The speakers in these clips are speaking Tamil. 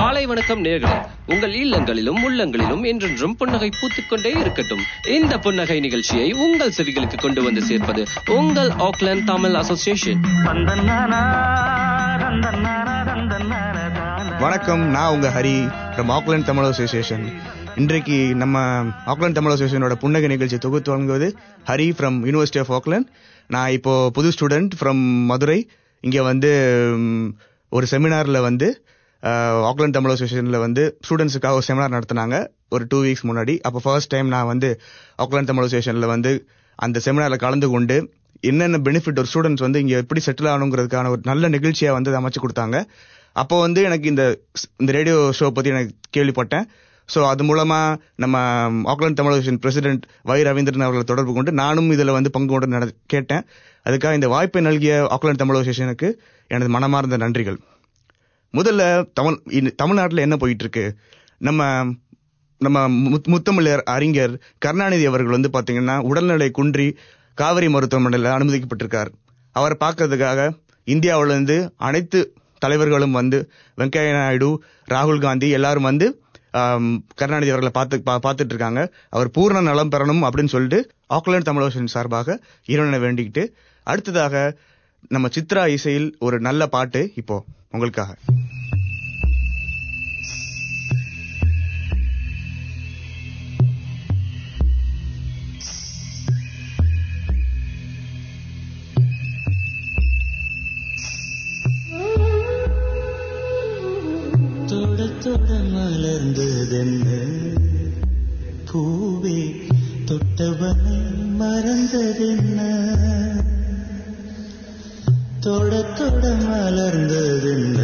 காலை வணக்கம் நேர்களே உங்கள் இல்லங்களிலும் உள்ளங்களிலும் என்றென்றும் புன்னகை பூத்துக்கொண்டே இருக்கட்டும் இந்த புன்னகை நிகழ்ச்சியை உங்கள் செவிகளுக்கு கொண்டு வந்து சேர்ப்பது உங்கள் ஆக்லாந்து தமிழ் அசோசியேஷன் வணக்கம் நான் உங்க Hari from Auckland Tamil association இன்றைக்கு நம்ம ஆக்லாந்து தமிழ் அசோசியேஷனோட புன்னகை நிகழ்ச்சி தொகுத்து வழங்குவது Hari from university of Auckland நான் இப்போ புது ஸ்டூடெண்ட் ஃப்ரம் மதுரை இங்க வந்து ம், ஒரு செமினார்ல வந்து அஹ், ஆக்லாந்து தமிழ் அசோசியேஷன்ல வந்து ஸ்டூடெண்ட்ஸுக்காக ஒரு செமினார் நடத்தினாங்க ஒரு டூ வீக்ஸ் முன்னாடி அப்போ ஃபர்ஸ்ட் டைம் நான் வந்து ஆக்லாந்து தமிழ் அசோசியேஷன்ல வந்து அந்த செமினார்ல கலந்து கொண்டு என்னென்ன பெனிஃபிட் ஒரு ஸ்டூடெண்ட்ஸ் வந்து இங்க எப்படி செட்டில் ஆகணுங்கிறதுக்கான ஒரு நல்ல நிகழ்ச்சியா வந்து அதை அமைச்சு கொடுத்தாங்க அப்போ வந்து எனக்கு இந்த இந்த ரேடியோ ஷோ பத்தி எனக்கு கேள்விப்பட்டேன் ஸோ அது மூலமா நம்ம Auckland Tamil association president Y Ravindran அவர்களை தொடர்பு கொண்டு நானும் இதுல வந்து பங்கு கொண்டு நட கேட்டேன் அதுக்காக இந்த வாய்ப்பை நல்கிய ஆக்லாந்து தமிழ் அசோசியேஷனுக்கு எனது மனமார்ந்த நன்றிகள் முதல்ல தமிழ் இந்த தமிழ்நாட்டுல என்ன போயிட்டு இருக்கு நம்ம நம்ம முத்- முத்தமிழர் அறிஞர் கருணாநிதி அவர்கள் வந்து பாத்தீங்கன்னா உடல்நிலை குன்றி காவிரி மருத்துவமனையில் அனுமதிக்கப்பட்டிருக்கார் அவரை பார்க்கறதுக்காக இந்தியாவுல இருந்து அனைத்து தலைவர்களும் வந்து வெங்கையா நாயுடு ராகுல் காந்தி எல்லாரும் வந்து ஆம், கருணாநிதி அவர்களை பார்த்து பா- பார்த்துட்டு இருக்காங்க அவர் பூர்ண நலம் பெறணும் அப்படின்னு சொல்லிட்டு ஆக்லாந்து தமிழக சார்பாக இறைவனை வேண்டிக்கிட்டு அடுத்ததாக நம்ம சித்ரா இசையில் ஒரு நல்ல பாட்டு இப்போ உங்களுக்காக தொட தொட மலர்ந்ததென்ன பூவே தொட்டவனை மறந்ததென்ன தொட தொட மலர்ந்ததென்ன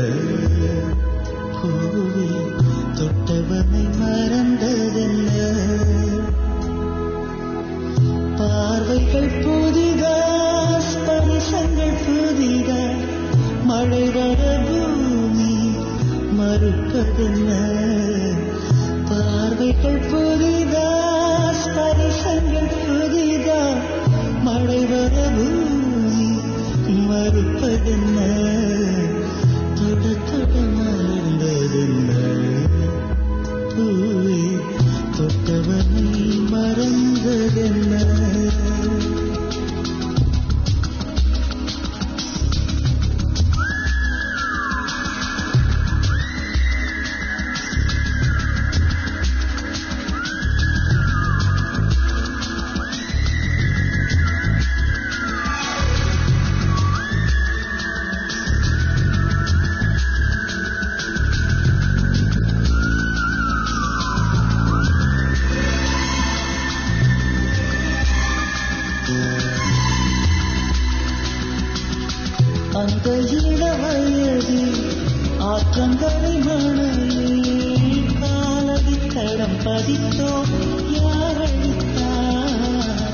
பூவே தொட்டவனை மறந்ததென்ன பார்வைகள் புதிதா ஸ்பரிசங்கள் புதிதா மழை வர பூமி மறுப்பதென்ன பார்வைகள் புதிதா ஸ்பரிசங்கள் புதிதா மழை வர பூமி மறுப்பதென்ன தொட தொட மலர்ந்ததென்ன பூவே தொட்டவனை மறந்ததென்ன அந்த இள வயதில் ஆற்றங்கரை மணலில் காலடி தடம் பதித்தோம் யார் அழித்தார்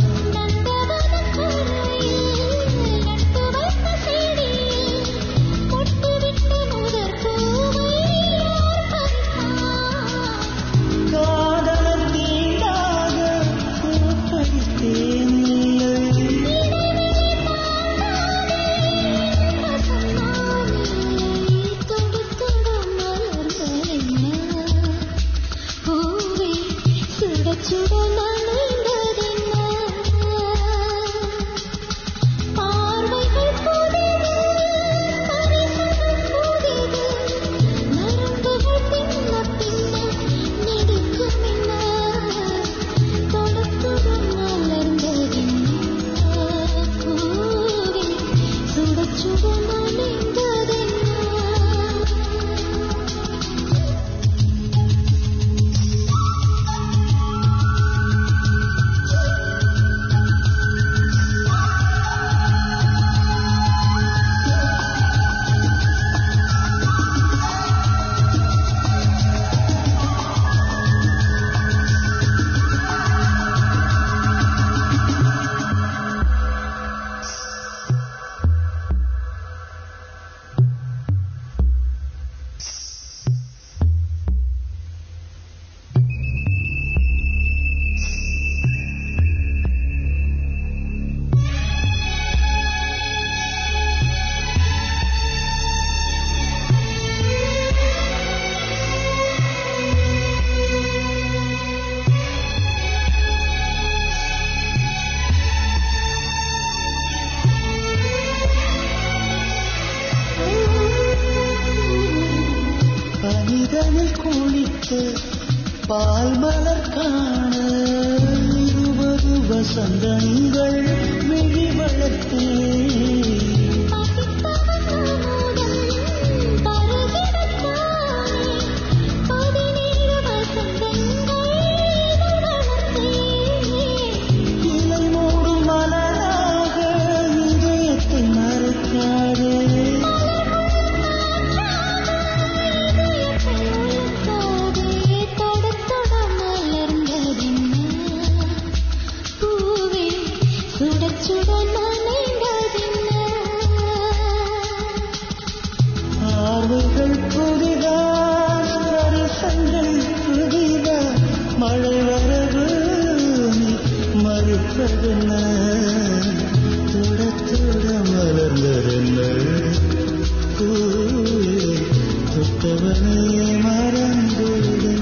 காதலர் தீண்டாக பூப்பறித்தேன் பூவே அதனில் குளித்து பால் மலர் காண இருபது வசந்தங்கள் விழி வளர்த்தேன் இலை மூடும் மலராக இதயத்தை மறக்காதே சுட நனைந்ததின்ன பார்வைகள் புதிதா வருஷங்கள் புதிதா மழை வரவு நீ மறுப்பதென்ன தொட தொட மலர்ந்ததென்ன பூவே தொட்டவனே மறந்ததென்ன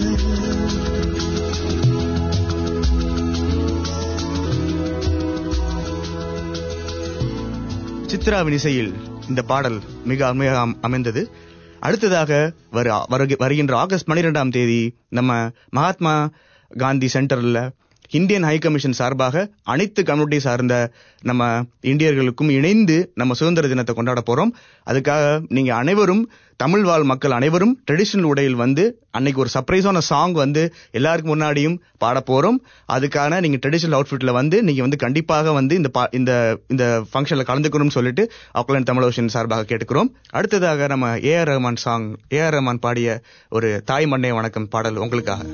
சித்ராவின் இசையில் இந்த பாடல் மிக அருமையாக அம்- அமைந்தது அடுத்ததாக வரு வருக- வருகின்ற ஆகஸ்ட் 12ஆம் தேதி நம்ம மகாத்மா காந்தி சென்டர்ல இந்தியன் ஹை கமிஷன் சார்பாக அனைத்து கம்யூனிட்டி சார்ந்த நம்ம இந்தியர்களுக்கும் இணைந்து நம்ம சுதந்திர தினத்தை கொண்டாட போறோம் அதுக்காக நீங்க அனைவரும் தமிழ் வாழ் மக்கள் அனைவரும் ட்ரெடிஷனல் உடையில் வந்து அன்னைக்கு ஒரு சர்ப்ரைஸான சாங் வந்து எல்லாருக்கும் முன்னாடியும் பாட போறோம் அதுக்கான நீங்க ட்ரெடிஷனல் அவுட்ஃபிட்ல வந்து நீங்க வந்து கண்டிப்பாக வந்து இந்த பா- இந்த இந்த ஃபங்க்ஷன்ல கலந்துக்கணும்னு சொல்லிட்டு ஆக்லாந்து தமிழோஷன் சார்பாக கேட்டுக்கிறோம் அடுத்ததாக நம்ம ஏஆர் ரஹ்மான் சாங் ஏஆர் ரஹ்மான் பாடிய ஒரு தாய் மண்ணே வணக்கம் பாடல் உங்களுக்காக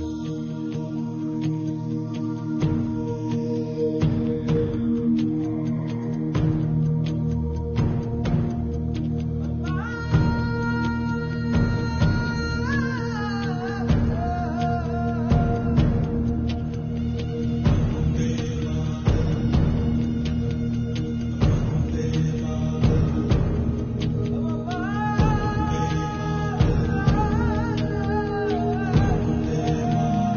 ஆ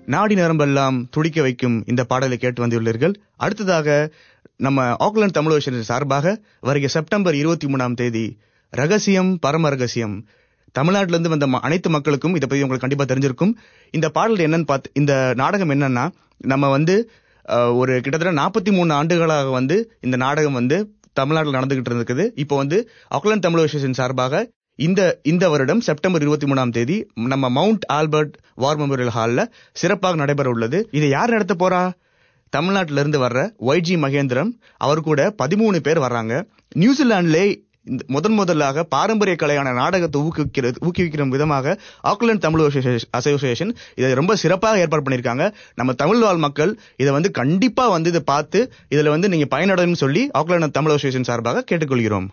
நாடி நரம்பெல்லாம் துடிக்க வைக்கும் இந்த பாடலை கேட்டு வந்துள்ளீர்கள் அடுத்ததாக நம்ம ஆக்லாந்து தமிழ் சார்பாக வருகிற செப்டம்பர் இருபத்தி மூணாம் தேதி ரகசியம் பரம ரகசியம் தமிழ்நாட்டில இருந்து வந்த ம- அனைத்து மக்களுக்கும் இதை பத்தி உங்களுக்கு கண்டிப்பா தெரிஞ்சிருக்கும் இந்த பாடல் என்னன்னு பார்த்து இந்த நாடகம் என்னன்னா நம்ம வந்து அஹ், ஒரு கிட்டத்தட்ட நாற்பத்தி மூணு ஆண்டுகளாக வந்து இந்த நாடகம் வந்து தமிழ்நாட்டில் நடந்துகிட்டு இருக்குது இப்போ வந்து ஆக்லாந்து தமிழ் அசோசியேஷன் சார்பாக இந்த இந்த வருடம் செப்டம்பர் இருபத்தி மூணாம் தேதி நம்ம மவுண்ட் ஆல்பர்ட் வார் மெமோரியல் ஹால்ல சிறப்பாக நடைபெற உள்ளது இதை யார் நடத்த போறா தமிழ்நாட்டில இருந்து வர்ற ஒய்ஜி மகேந்திரம் அவர் கூட பதிமூணு பேர் வர்றாங்க நியூசிலாந்துலே இந்த முதன் முதலாக பாரம்பரிய கலையான நாடகத்தை ஊக்குவிக்கிறது ஊக்குவிக்கிற விதமாக ஆக்லாந்து தமிழ் அசோசியேஷன் அசோசியேஷன் இதை ரொம்ப சிறப்பாக ஏற்பாடு பண்ணியிருக்காங்க நம்ம தமிழ் வாழ் மக்கள் இதை வந்து கண்டிப்பா வந்து இதை பார்த்து இதுல வந்து நீங்க பயனடைன்னு சொல்லி ஆக்லாந்து தமிழ் அசோசியேஷன் சார்பாக கேட்டுக்கொள்கிறோம்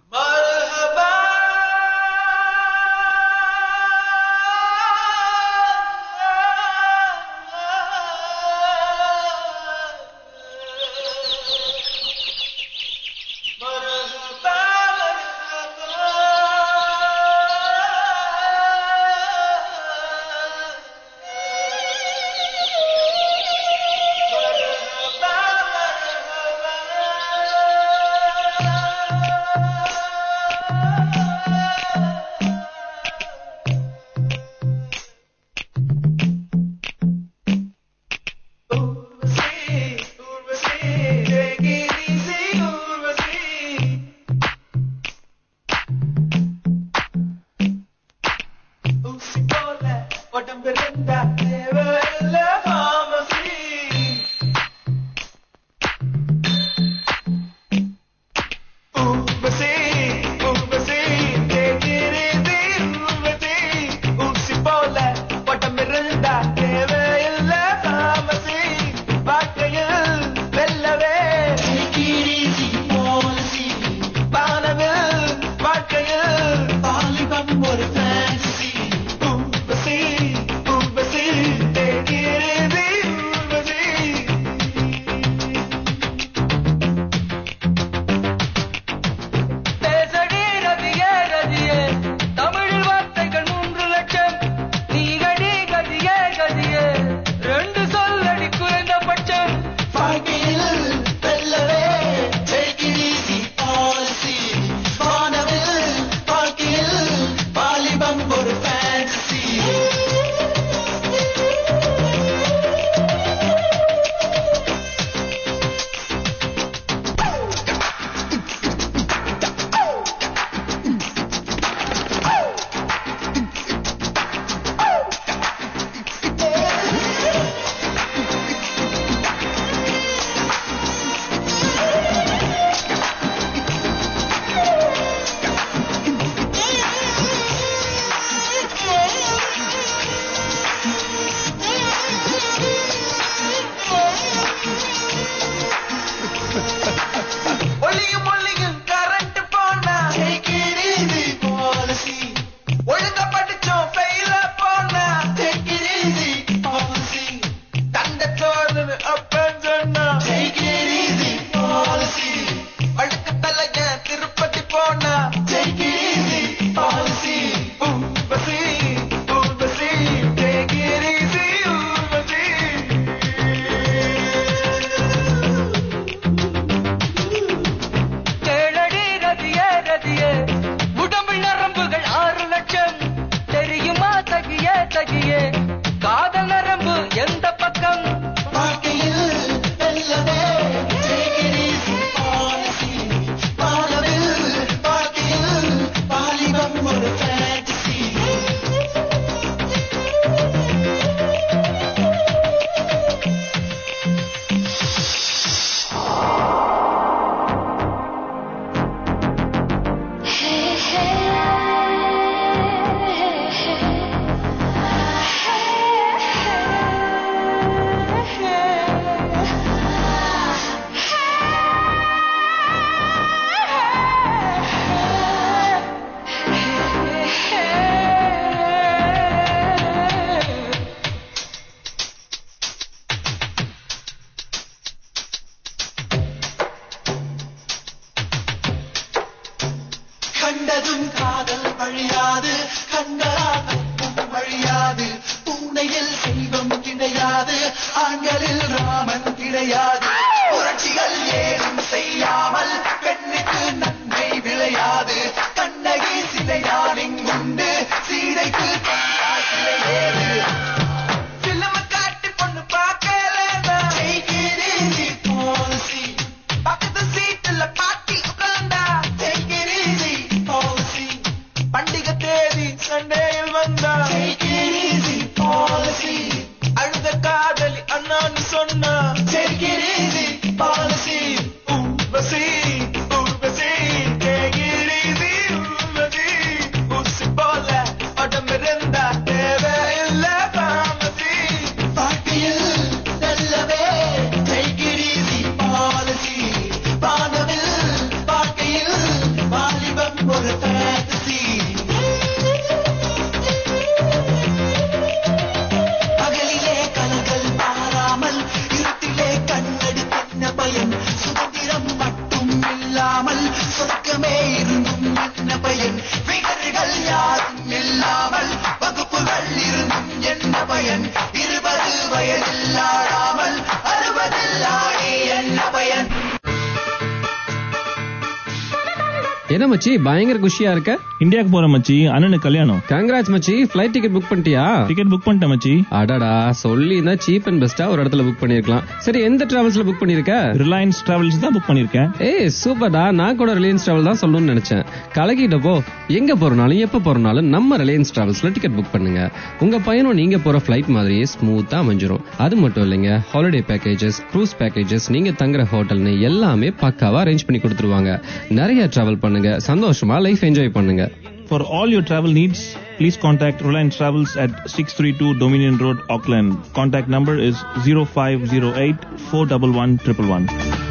ஒரு fantasy. Urvashi, Urvashi, take it easy, Urvashi. பேசடி ரதியே ரதியே தமிழில் வார்த்தைகள் மூன்று லட்சம் நீகடி கதியே கதியே ரெண்டு சொல்லடி குறைந்தபட்சம் வாழ்க்கையில் வெல்லவே take it easy policy. வானவில் வாழ்க்கையில் வாலிபம் ஒரு fantasy. ஒளியும் ஒளியும் current போனா take it easy policy. ஒழுங்கா படிச்சோம் fail ஆ போனா take it easy policy. தண்டச்சோறுன்னு அப்பன் சொன்னா take it easy policy. வழுக்கு தலைய திருப்பதி போனா take it easy policy. Urvashi, Urvashi, take it easy, Urvashi. கேளடி ரதியே ரதியே உடம்பில் நரம்புகள் ஆறு லட்சம் தெரியுமா தகியே தகியே காதல் நரம்பு எந்த பக்கம் வாழ்க்கையில் வெல்லவே take it easy policy. வானவில் வாழ்க்கையில் வாலிபம் ஒரு fantasy. கண்டதும் காதல் வழியாது கண்டராகும் வழியாது பூனையில் செல்வம் கிடையாது ஆண்களில் ராமன் கிடையாது புரட்சிகள் ஏதும் செய்யாமல் பெண்ணுக்கு நன்மை விளையாது கண்ணகி சிலையான் இங்குண்டு சீதைக்கு கண்டால் சிலை ஏது சிலம காட்டி பொண்ணு பார்க்கலனா take it easy policy பக்கத்து சீட்டுல பாட்டி உட்கார்ந்தா take it easy policy பண்டிகை தேதி சண்டேயில் வந்தா take it easy policy அழுத காதலி அண்ணான்னு சொன்னா take it easy policy Urvashi Urvashi take it easy Urvashi ஊசி போல உடம்பிருந்தா தேவையில்லை pharmacy. பாட்டியில் நல்லவே take it easy policy. வானவில் வாழ்க்கையில் வாலிபம் ஒரு fantasy. பகலிலே கனகள் மாறாமல் இருட்டிலே கண்ணடி என்ன பயன் சுதந்திரம் மட்டும் இல்லாமல் சொர்க்கமே இருந்தும் என்ன பயன் விகர்கள் யாரும் இல்லாமல் வகுப்புகள் இருந்தும் என்ன பயன் இருபது வயதில் ஆடாமல் அறுபதில் ஆடி என்ன பயன் என்ன மச்சி பயங்கர குஷியா இருக்க இந்தியாக்கு போற மச்சி அண்ணனுக்கு கல்யாணம் கங்கராஜ் மச்சி ஃபிளைட் டிக்கெட் புக் பண்ணிட்டியா டிக்கெட் புக் பண்ணிட்டேன் மச்சி அடடா சொல்லி தான் சீப் அண்ட் பெஸ்டா ஒரு இடத்துல புக் பண்ணிருக்கலாம் சரி எந்த டிராவல்ஸ்ல புக் பண்ணிருக்க ரிலையன்ஸ் டிராவல்ஸ் தான் புக் பண்ணிருக்கேன் ஏய் சூப்பர்டா நான் கூட ரிலையன்ஸ் டிராவல் தான் சொல்லணும்னு நினைச்சேன் கலக்கிட்டப்போ எங்க போறனாலும் எப்ப போறனாலும் நம்ம ரிலையன்ஸ் டிராவல்ஸ்ல டிக்கெட் புக் பண்ணுங்க உங்க பயணம் நீங்க போற ஃபிளைட் மாதிரியே ஸ்மூத்தா அமைஞ்சிரும் அது மட்டும் இல்லைங்க ஹாலிடே பேக்கேஜஸ் க்ரூஸ் பேக்கேஜஸ் நீங்க தங்குற ஹோட்டல்னு எல்லாமே பக்காவா அரேஞ்ச் பண்ணி கொடுத்துருவாங்க நிறைய டிராவல் பண்ணுங்க சந்தோஷமா லைஃப் என்ஜாய் பண்ணுங்க for all your travel needs please contact Reliance Travels at six three two Dominion Road Auckland contact number is zero five zero eight four double one triple one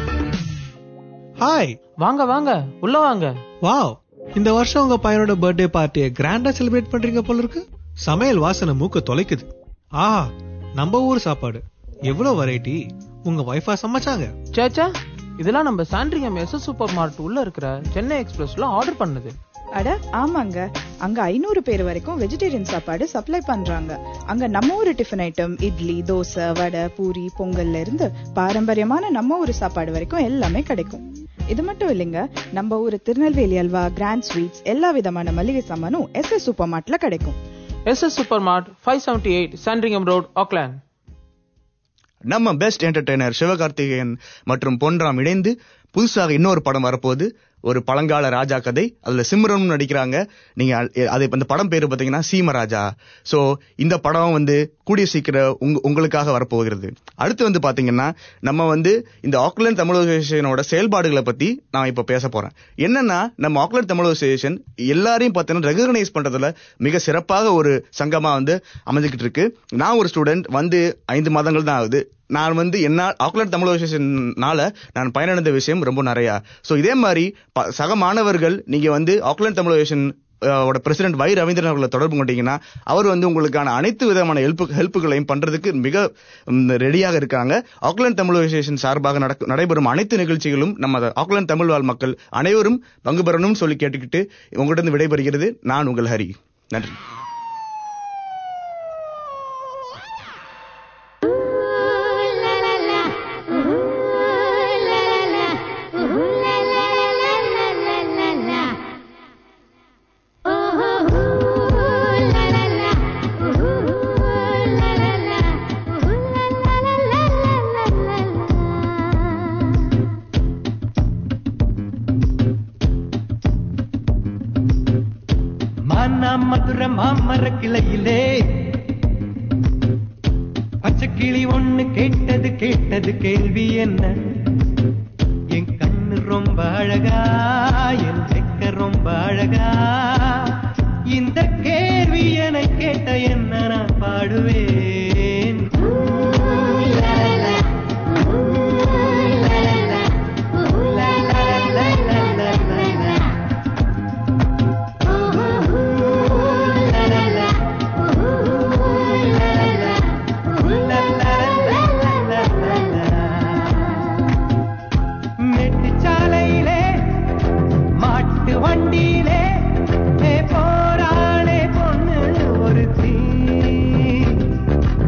hi வாங்க வாங்க உள்ள வாங்க வாவ் இந்த வருஷம் உங்க பையனோட பர்த்டே பார்ட்டியை கிராண்டா செலிப்ரேட் பண்றீங்க போல இருக்கு சமையல் வாசனை மூக்க தொலைக்குது ஆ நம்ம ஊர் சாப்பாடு எவ்வளவு வெரைட்டி உங்க வைஃபா சமைச்சாங்க சேச்சா இதெல்லாம் நம்ம சாண்ட்ரியம் எஸ் சூப்பர் மார்ட் உள்ள இருக்கிற சென்னை எக்ஸ்பிரஸ்ல ஆர்டர் பண்ணது அட ஆமாங்க அங்க ஐநூறு பேர் வரைக்கும் வெஜிடேரியன் சாப்பாடு சப்ளை பண்றாங்க அங்க நம்ம ஊரு டிஃபன் ஐட்டம் இட்லி தோசை வடை பூரி பொங்கல்ல இருந்து பாரம்பரியமான நம்ம ஊரு சாப்பாடு வரைக்கும் எல்லாமே கிடைக்கும் இது மட்டும் இல்லைங்க நம்ம ஊரு திருநெல்வேலி அல்வா கிராண்ட் ஸ்வீட்ஸ் எல்லா விதமான மளிகை சாமானும் எஸ் எஸ் சூப்பர் மார்ட்ல கிடைக்கும் S S super mart five seventy eight Sandringham road Auckland நம்ம பெஸ்ட் என்டர்டெய்னர் சிவகார்த்திகேயன் மற்றும் பொன்ராம் இணைந்து புதுசாக இன்னொரு படம் வரப்போகுது ஒரு பழங்கால ராஜா கதை அதுல சிம்ரனும் நடிக்கிறாங்க நீங்க அ- அது அந்த படம் பேரு பாத்தீங்கன்னா சீமராஜா சோ இந்த படம் வந்து கூடிய சீக்கிரம் உங்க உங்களுக்காக வரப்போகிறது அடுத்து வந்து பாத்தீங்கன்னா நம்ம வந்து இந்த ஆக்லாந்து தமிழ் அசோசியேஷனோட செயல்பாடுகளை பத்தி நான் இப்ப பேச போறேன் என்னன்னா நம்ம ஆக்லாந்து தமிழ் அசோசியேஷன் எல்லாரையும் பார்த்தீங்கன்னா ரெகனைஸ் பண்றதுல மிக சிறப்பாக ஒரு சங்கமா வந்து அமைஞ்சுக்கிட்டு இருக்கு நான் ஒரு ஸ்டூடெண்ட் வந்து ஐந்து மாதங்கள் தான் ஆகுது நான் வந்து என்ன ஆக்லாந்து தமிழ் அசோசியேஷனால நான் பயனடைந்த விஷயம் ரொம்ப நிறையா சோ இதே மாதிரி ப- சக மாணவர்கள் நீங்க வந்து ஆக்லாந்து தமிழ் அசோசியேஷன் ஓட பிரசிடென்ட் வை ரவீந்திரன் அவர்களை தொடர்பு கொண்டீங்கன்னா அவர் வந்து உங்களுக்கான அனைத்து விதமான ஹெல்ப் ஹெல்ப்புகளையும் பண்றதுக்கு மிக ரெடியாக இருக்காங்க ஆக்லாந்து தமிழ் அசோசியேஷன் சார்பாக நடக்க- நடைபெறும் அனைத்து நிகழ்ச்சிகளும் நம்ம ஆக்லாந்து தமிழ் வாழ் மக்கள் அனைவரும் பங்கு பெறணும் சொல்லி கேட்டுக்கிட்டு உங்கள்கிட்ட இருந்து விடைபெறுகிறது நான் உங்கள் ஹரி நன்றி மானா மதுர மாமர கிளையிலே பச்சை கிளி ஒண்ணு கேட்டது கேட்டது கேள்வி என்ன என் கண்ணு ரொம்ப அழகா என் செக்க ரொம்ப அழகா இந்த கேள்வி என கேட்ட என்ன நான் பாடுவேன் மெட்டுச்சாலையிலே மாட்டு வண்டியிலே ஏ போராளே பொண்ணு ஒரு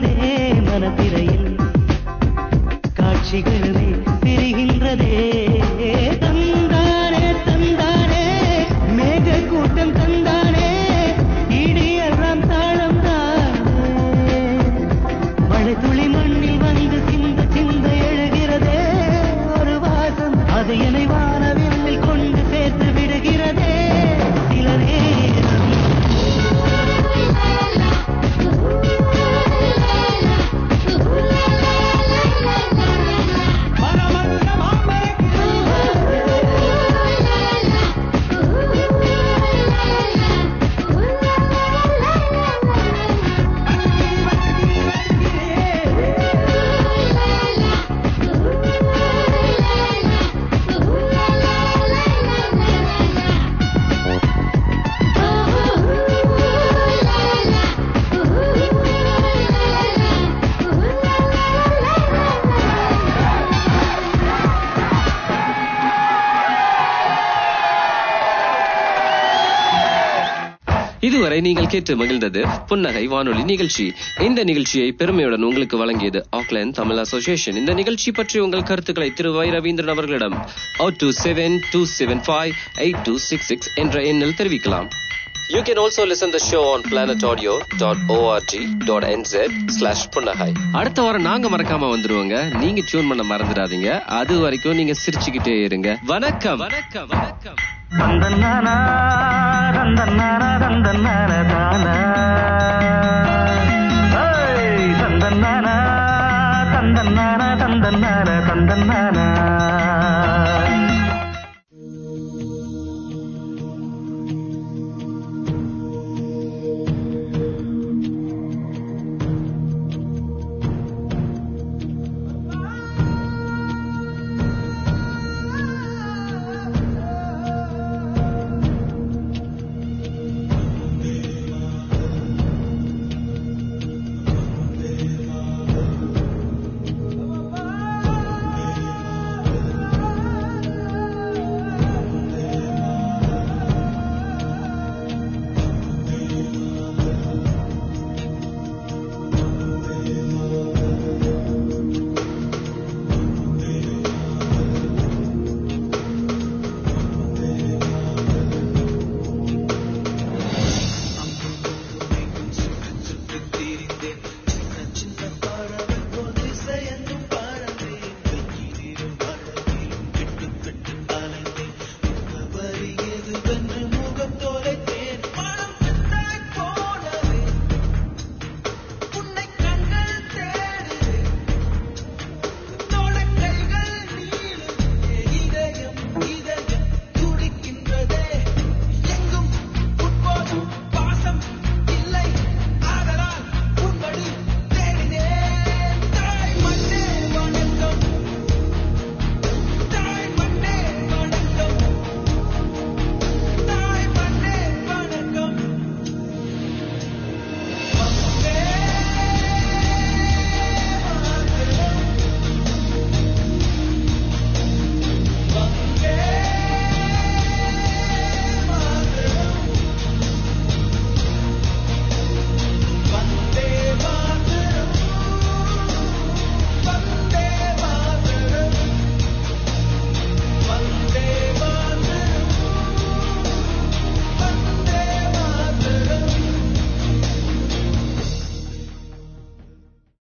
தெரிகின்றதே மனத்திரையில் காட்சிகளே தெரிகின்றதே தந்தானே தந்தானே மேக கூட்டம் தந்தானே இடியெல்லாம் தாளம் தானே மழை துளி மண்ணில் வந்து சிந்த சிந்த எழுகிறதே ஒரு வாசம் அது என்னை வானவில்லில் கொண்டு சேர்த்து விடுகிறதே சில நேரம் இதுவரை நீங்கள் கேட்டு மகிழ்ந்தது புன்னகை வானொலி நிகழ்ச்சி இந்த நிகழ்ச்சியை பெருமையுடன் உங்களுக்கு வழங்கியது ஆக்லாந்து தமிழ் அசோசியேஷன் இந்த நிகழ்ச்சி பற்றி உங்கள் கருத்துக்களை திரு வை ரவீந்திரன் அவர்களிடம் two seven two seven five eight two six six என்ற எண்ணில் தெரிவிக்கலாம் You can also listen the show on planetaudio.org.nz slash புன்னகை அடுத்த வாரம் நாங்க மறக்காம வந்துருவோங்க நீங்க டியூன் பண்ண மறந்துடாதீங்க அது வரைக்கும் நீங்க சிரிச்சுக்கிட்டே இருங்க வணக்கம் வணக்கம் வணக்கம் தந்தன்னானா தந்தன்னானா தந்தன்னான தானா ஏய், தந்தன்னானா தந்தன்னானா தந்தன்னான தந்தன்னான